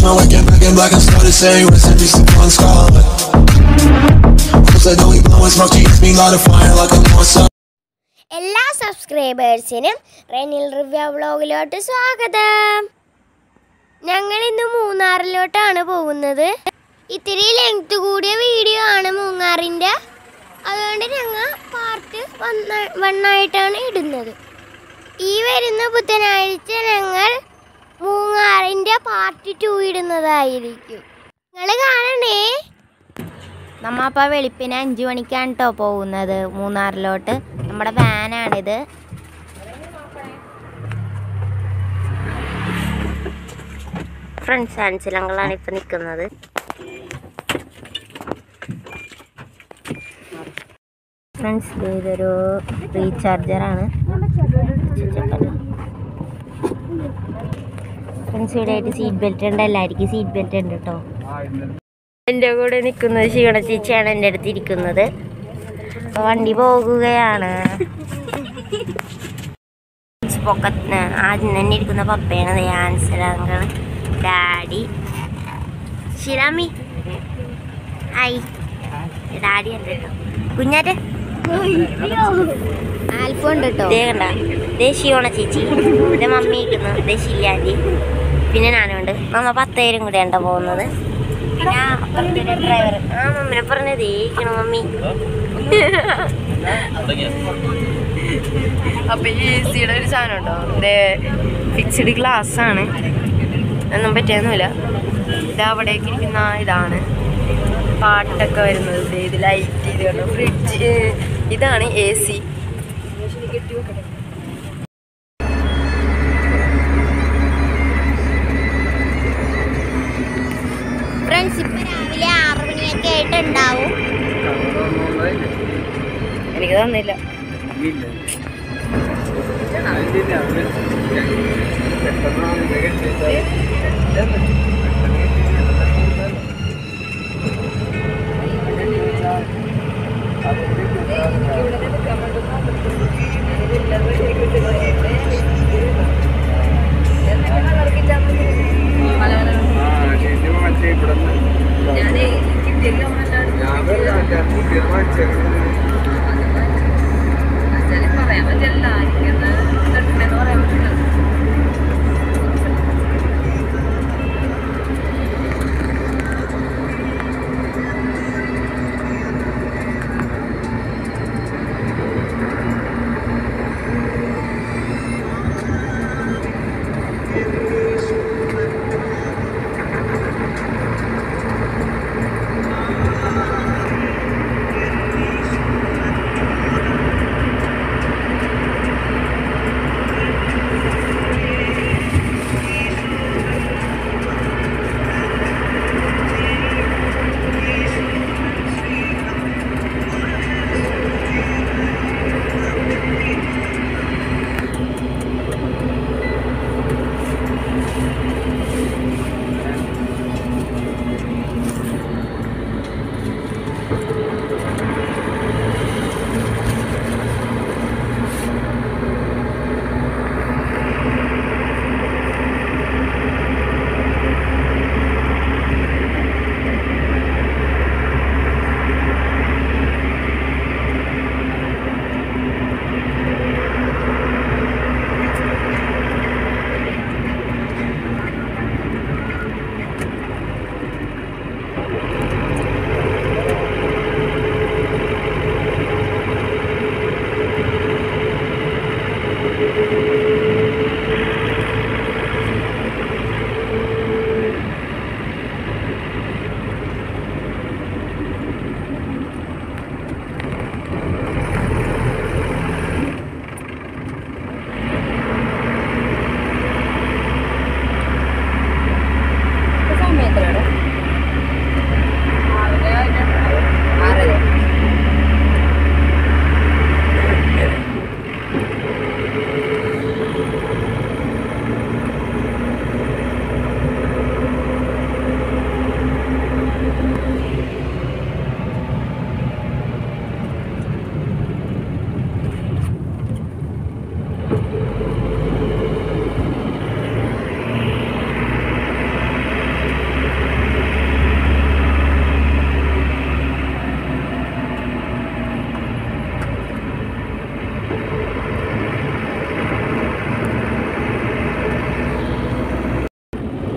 my waking back in black and started saying recipes to one scarlet. Cause I know we blowing smoke, she hits me light a fire like I'm on some. എല്ലാ സബ്സ്ക്രൈബേഴ്സിനും റെനിൽ റിവ്യ വ്ളോഗിലോട്ട് സ്വാഗതം ഞങ്ങൾ ഇന്ന് മൂന്നാറിലോട്ടാണ് പോകുന്നത് ഇത്തിരി length കൂടിയ video ആണ് മൂന്നാറിൻ്റെ അതുകൊണ്ട് ഞങ്ങൾ പാർട്ട് വന്ന വണ്ണായിട്ടാണ് ഇടുന്നത് ഈ വരുന്ന ബുധനാഴ്ച ഞങ്ങൾ മൂന്നാറിൻ്റെ പാർട്ട് ടു ഇടുന്നതായിരിക്കും നിങ്ങൾ കാണണേ നമ്മ അപ്പോൾ വെളുപ്പിന് അഞ്ച് മണിക്കാണ് കേട്ടോ പോകുന്നത് മൂന്നാറിലോട്ട് നമ്മുടെ വാനാണിത് ഫ്രണ്ട്സ് ആൻസിലങ്ങളാണ് ഇപ്പം നിൽക്കുന്നത് ഫ്രണ്ട്സ് ഇതൊരു റീചാർജറാണ് ഫ്രണ്ട്സ് ഇവിടെ ആയിട്ട് സീറ്റ് ബെൽറ്റ് ഉണ്ട് എല്ലാവർക്കും സീറ്റ് ബെൽറ്റ് ഉണ്ട് കേട്ടോ എൻ്റെ കൂടെ നിൽക്കുന്നത് ശിവണ ചേച്ചിയാണ് എൻ്റെ അടുത്ത് ഇരിക്കുന്നത് അപ്പോൾ വണ്ടി പോകുകയാണ് പൊക്കത്തിന് ആദ്യം തന്നെ ഇരിക്കുന്ന പപ്പയാണ് ആൻസലാങ്കൾ ഡാഡി ശിരാമി ഹായ് ഡാഡി ഉണ്ട് കേട്ടോ കുഞ്ഞാറ്റ് ആൽഫുണ്ട് കേട്ടോ ദേ കണ്ട ദേ ശിവണ ചേച്ചി ദേ മമ്മി ഇരിക്കുന്നു ദേ ശില്ലാൻറ്റി പിന്നെ ഞാനുണ്ട് നമ്മ പത്തേരും കൂടെയാണ് പോകുന്നത് പിന്നെ അപ്പുറത്തൊരു ഡ്രൈവർ ആ മമ്മിനെ പറഞ്ഞത് ഏക്കണം മമ്മി അപ്പൊ ഈ സിയുടെ ഒരു സാധനം ഉണ്ടോ ഇത് ഫിക്സ്ഡ് ഗ്ലാസ് ആണ് ഒന്നും പറ്റിയൊന്നുമില്ല ഇത് അവിടേക്ക് ഇരിക്കുന്ന ഇതാണ് പാട്ടൊക്കെ വരുന്നത് ദേ ഇത് ലൈറ്റ് ഇത് കണ്ടോ ഫ്രിഡ്ജ് ഇതാണ് എ സി ഫ്രണ്ട്സ് ഇപ്പൊ രാവിലെ ആറ് മണിയൊക്കെ ആയിട്ട് ഉണ്ടാവും എനിക്ക് തന്നില്ല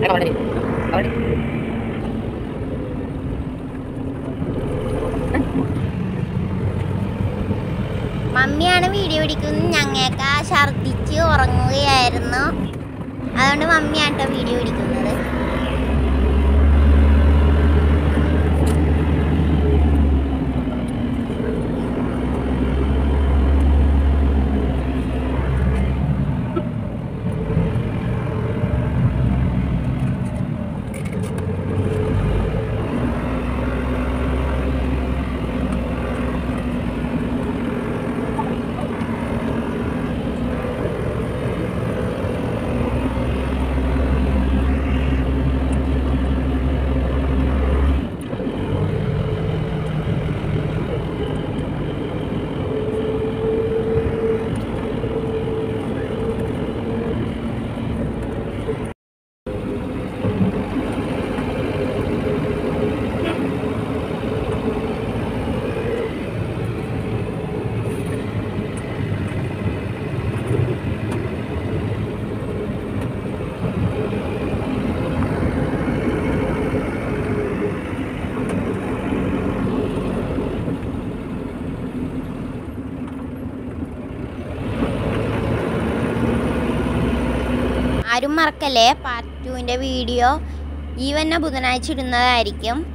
മമ്മിയാണ് വീഡിയോ പിടിക്കുന്നത് ഞങ്ങൾക്ക് ഛർദിച്ച് ഉറങ്ങുകയായിരുന്നു അതുകൊണ്ട് മമ്മിയാണ് കേട്ടോ വീഡിയോ പിടിക്കുന്നത് ആരും മറക്കല്ലേ പാർട്ട് ടുവിൻ്റെ വീഡിയോ ഈ വന്ന ബുധനാഴ്ച ഇടുന്നതായിരിക്കും